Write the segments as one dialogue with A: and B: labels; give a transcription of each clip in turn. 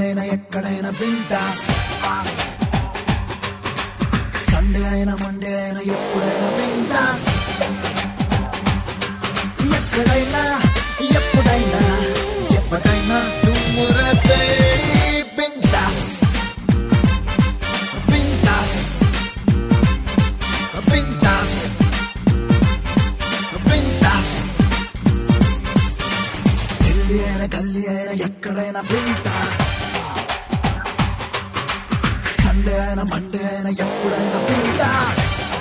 A: అయినా ఎక్కడైనా బిందాస్ సండే అయినా మండే అయినా ఎప్పుడైనా బిందాస్ ఎక్కడైనా ఎప్పుడైనా ఎవరైనా తుమ్మురతే బిందాస్ బిందాస్ బిందాస్ బిందాస్ ఢిల్లీ అయినా గల్లీ అయినా ఎక్కడైనా బిందాస్ సండే అయినా మండే అయినా ఎప్పుడైనా బిందాస్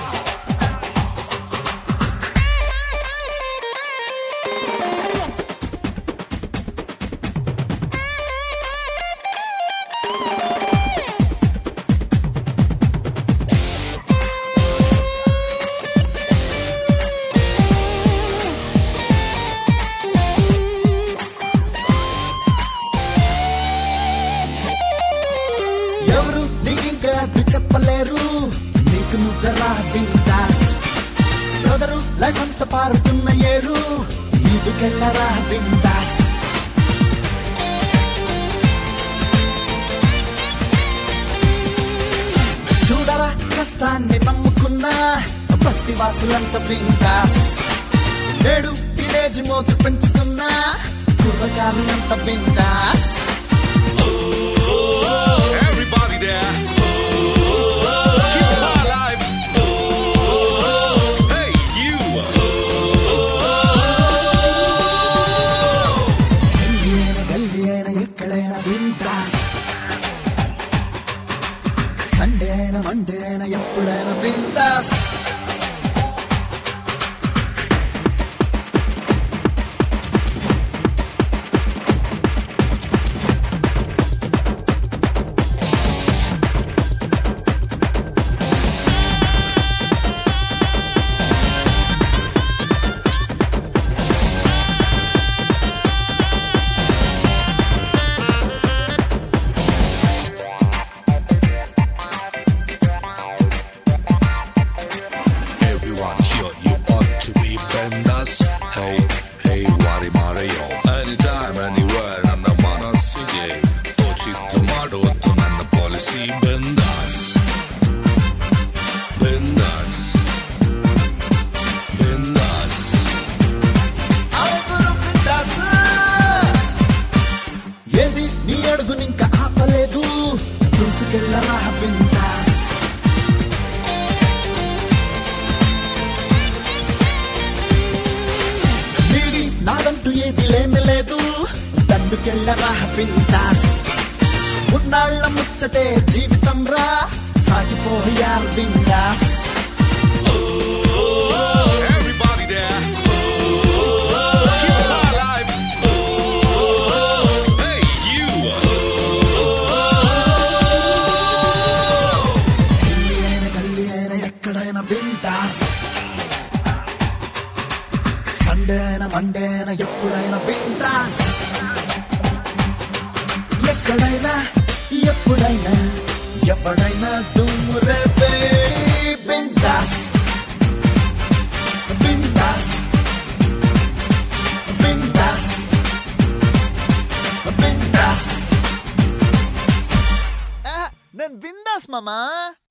A: ఎవరు నీకింకా అడ్డు చెప్పలేరు నీకు నువ్వెరా బిందాస్ బ్రదరు లైఫ్ అంతా పారుతున్న ఏరు ఈదుకెళ్ళరా బిందాస్ చూడరా కష్టాన్ని నమ్ముకున్నా బస్తి వాసులంతా బిందాస్ నేడు టీనేజ్ మోతు పెంచుకున్నా కుర్రకారులంత బిందాస్
B: Everybody there. Keep the fire alive. Hey, you.
A: గల్లీ అయినా గల్లీ అయినా ఎక్కడైనా బిందాస్ సండే అయినా మండే అయినా ఎప్పుడైనా bindaas
B: Everyone here, you ought to be bendas. Hey, hey, wari Mario. Anytime, anywhere, ನನ್ನ ಮನಸ್ಸಿಗೆ ತೋಚಿದ್ದು ಮಾಡುವುದು ನನ್ನ ಪಾಲಿಸಿ ಬೆಂದಾಸ್ ಬೆಂದಾಸ್ ಬೆಂದಾಸ್
A: అవును బిందాస్ ఏది నీ అడుగునింక ఆపలేదు దూసుకెళ్ళరా బిందాస్ నీది నాదంటూ ఏది లేని లేదు దండుకెళ్ళరా బిందాస్ ఉన్నాళ్ళ ముచ్చటే జీవితం రా సాగిపోయారు bindaas
B: Everybody there. Keep the fire alive. Hey, you.
A: గల్లీ అయినా గల్లీ అయినా ఎక్కడైనా బిందాస్ సండే అయినా మండే అయినా ఎప్పుడైనా బిందాస్ ఎక్కడైనా ఎప్పుడైనా ఎవడైనా దుమ్మురే బిందాస్ బిందాస్ బిందాస్ బిందాస్ నేను బిందాస్ మామా